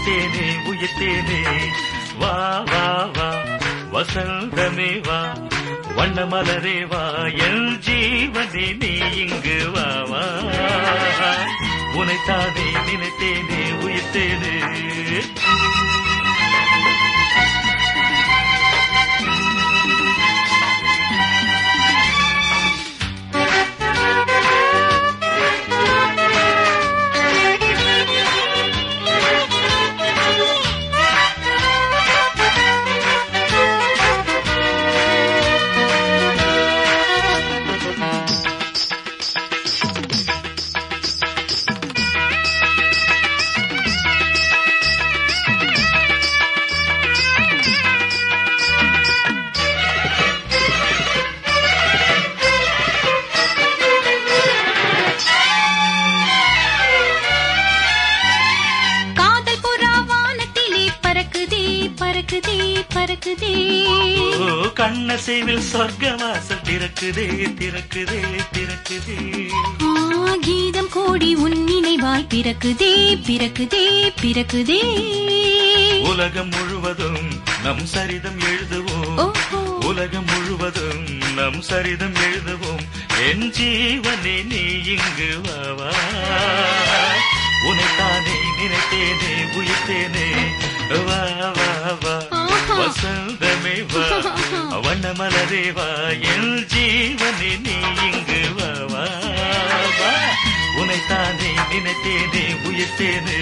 நினைத்தேனே உயிர்த்தேனே வா வா வா வசந்தமே வா வண்ண மலரே வா என் ஜீவனே நீ இங்கு வா வா உனைத்தானே நினைத்தேனே உயிர்த்தேனே காதல் புறா வானத்திலே பறக்குதே பறக்குதே பறக்குதே ஓ கண்ணசைவில் சொர்க்க வாசல் திறக்குதே திறக்குதே திறக்குதே ஆ, கீதம் கோடி உன் நினைவாய் பிறக்குதே பிறக்குதே பிறக்குதே உலகம் முழுவதும் நம் சரிதம் எழுதுவோம் ஓஹோ உலகம் முழுவதும் நம் சரிதம் எழுதுவோம் என் ஜீவனே நீ இங்கு வா வா உனைத்தானே நினைத்தேனே உயிர்த்தேனே வா வா வா ஆஹா. வசந்தமே வா வண்ண மலரே வா என் ஜீவனே நீ இங்கு வா வா வா உனைத்தானே நினைத்தேனே உயிர்த்தேனே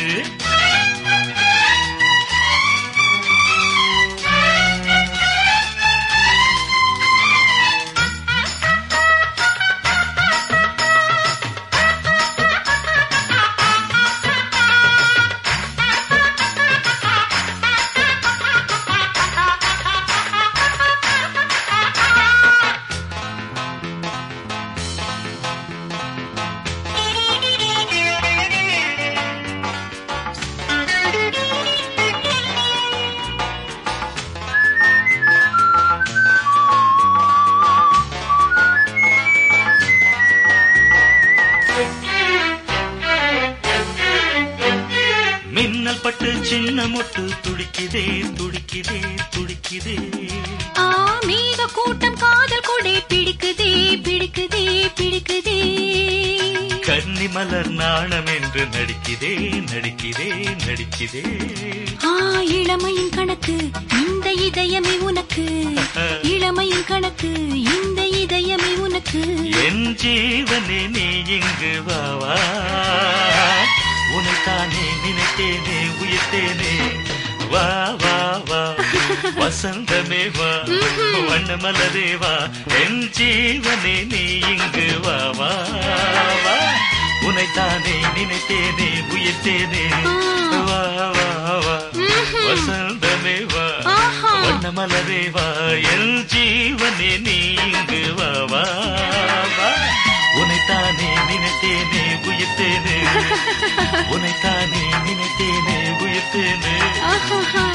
மின்னல் பட்டு சின்ன முட்டு துடிக்குதே துடிக்குதே துடிக்குதே ஆ மேக கூட்டம் காதல் கொடை பிடிக்குதே பிடிக்குதே பிடிக்குதே கன்னி மலர் நாணம் என்று நடிக்குதே நடிக்குதே நடிக்குதே ஆ இளமையின் கணக்கு இந்த இதயமே உனக்கு இளமையின் கணக்கு இந்த இதயமே உனக்கு என் ஜீவனே நீ இங்கு வா வா உனைத்தானே நினைத்தேனே உயிர்த்தேனே வா வா வா வசந்தமே வா வண்ண மலரே வா என் ஜீவனே நீ இங்கு வா வா வா உனைத்தானே நினைத்தேனே உயிர்த்தேனே வா வா வா வசந்தமே வா ஆஹா. வண்ண மலரே வா என் ஜீவனே நீ இங்கு வா வா வா உனைத்தானே நினைத்தேனே உயிர்த்தேனே உனைத்தானே நினைத்தேனே உயிர்த்தேனே ஆஹா